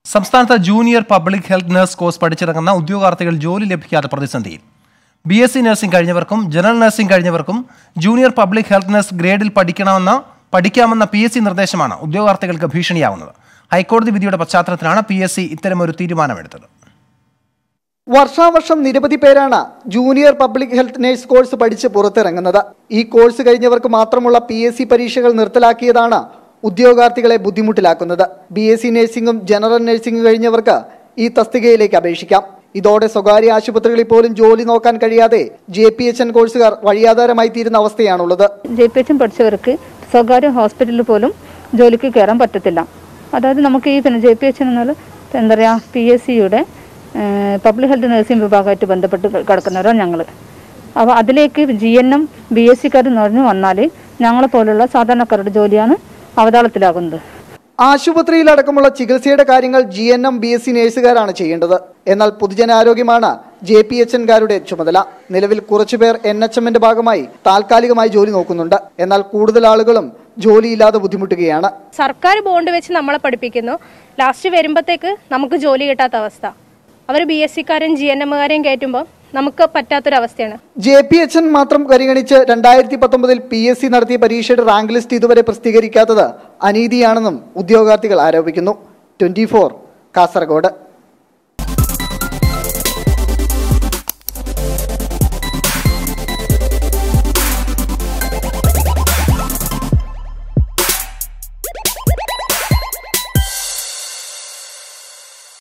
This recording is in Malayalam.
സംസ്ഥാനത്ത് junior public health nurse course പഠിച്ചിറങ്ങുന്ന ഉദ്യോഗാർത്ഥികൾ ജോലി ലഭിക്കാതെ പ്രതിസന്ധിയിൽ ബി എസ് സി നഴ്സിംഗ് കഴിഞ്ഞവർക്കും ജനറൽ നഴ്സിംഗ് കഴിഞ്ഞവർക്കും ജൂനിയർ പബ്ലിക് ഹെൽത്ത് നഴ്സ് ഗ്രേഡിൽ പഠിക്കണമെന്ന പഠിക്കാമെന്ന പി എസ് സി നിർദ്ദേശമാണ് ഉദ്യോഗാർത്ഥികൾക്ക് ഭീഷണിയാവുന്നത് ഹൈക്കോടതി വിധിയുടെ പശ്ചാത്തലത്തിലാണ് പി എസ് സി ഇത്തരമൊരു തീരുമാനമെടുത്തത് വർഷാവർഷം നിരവധി പേരാണ് junior public health nurse course പഠിച്ച് പുറത്തിറങ്ങുന്നത് ഈ കോഴ്സ് കഴിഞ്ഞവർക്ക് മാത്രമുള്ള പി എസ് സി പരീക്ഷകൾ നിർത്തലാക്കിയതാണ് ഉദ്യോഗാർത്ഥികളെ ബുദ്ധിമുട്ടിലാക്കുന്നത് ബി എസ് സി നഴ്സിംഗും ജനറൽ നഴ്സിംഗും കഴിഞ്ഞവർക്ക് ഈ തസ്തികയിലേക്ക് അപേക്ഷിക്കാം ഇതോടെ സ്വകാര്യ ആശുപത്രികളിൽ പോലും ജോലി നോക്കാൻ കഴിയാതെ ജെ പി എച്ച് എൻ കോഴ്സുകാർ വഴിയാധാരമായി തീരുന്ന അവസ്ഥയാണുള്ളത് ജെ പി എച്ചും പഠിച്ചവർക്ക് സ്വകാര്യ ഹോസ്പിറ്റലിൽ പോലും ജോലിക്ക് കയറാൻ പറ്റത്തില്ല അതായത് നമുക്ക് ഈ പിന്നെ ജെ പി എച്ച് എന്നാൽ എന്താ പറയുക പി എസ് സിയുടെ പബ്ലിക് ഹെൽത്ത് നഴ്സിംഗ് വിഭാഗമായിട്ട് ബന്ധപ്പെട്ട് കിടക്കുന്നവരാണ് ഞങ്ങൾ അപ്പോൾ അതിലേക്ക് G N M B S സിക്കാർ നിറഞ്ഞു വന്നാൽ ഞങ്ങളെ പോലുള്ള സാധാരണക്കാരുടെ ജോലിയാണ് അവതാളത്തിലാകുന്നത് ആശുപത്രിയിലടക്കമുള്ള ചികിത്സയുടെ കാര്യങ്ങൾ G N M B S C നഴ്സുകാരാണ് ചെയ്യേണ്ടത് എന്നാൽ പൊതുജനാരോഗ്യമാണ് ജെ പി എച്ച് എൻകാരുടെ ചുമതല നിലവിൽ കുറച്ചുപേർ എൻ എച്ച് എമ്മിന്റെ ഭാഗമായി താൽക്കാലികമായി ജോലി നോക്കുന്നുണ്ട് എന്നാൽ കൂടുതൽ ആളുകളും ജോലിയില്ലാതെ ബുദ്ധിമുട്ടുകയാണ് സർക്കാർ ബോണ്ട് വെച്ച് നമ്മളെ പഠിപ്പിക്കുന്നു ലാസ്റ്റ് വരുമ്പോഴത്തേക്ക് നമുക്ക് ജോലി കിട്ടാത്ത അവസ്ഥ അവർ ബി എസ് സിക്കാരും ജി എൻ എമ്മുകാരെയും കയറ്റുമ്പോൾ നമുക്ക് പറ്റാത്തൊരവസ്ഥയാണ് ജെ പി എച്ച് എൻ മാത്രം പരിഗണിച്ച് രണ്ടായിരത്തി പത്തൊമ്പതിൽ പി എസ് സി നടത്തിയ പരീക്ഷയുടെ റാങ്ക് ലിസ്റ്റ് ഇതുവരെ പ്രസിദ്ധീകരിക്കാത്തത് അനീതിയാണെന്നും ഉദ്യോഗാർത്ഥികൾ ആരോപിക്കുന്നു ട്വന്റി ഫോർ കാസർഗോഡ്